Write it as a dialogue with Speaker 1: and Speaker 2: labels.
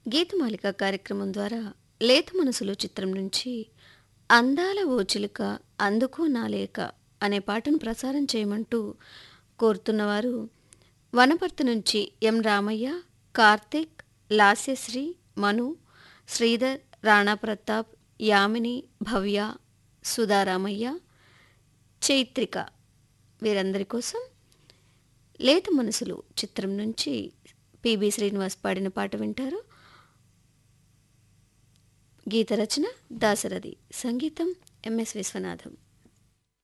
Speaker 1: గీతమాలిక కార్యక్రమం ద్వారా లేత మనసులో చిత్రం నుంచి అందాల ఓ చిలుక అందుకో నాలేక అనే పాటను ప్రసారం చేయమంటూ కోరుతున్నవారు వనపర్తి నుంచి ఎం రామయ్య కార్తిక్ లాస్యశ్రీ మను శ్రీధర్ రాణా ప్రతాప్ యామిని భవ్య సుధారామయ్య చైత్రిక వీరందరి కోసం లేత మనసులు చిత్రం నుంచి పిబి శ్రీనివాస్ పాడిన పాట వింటారు గీత రచన దాసరథి సంగీతం ఎంఎస్ విశ్వనాథం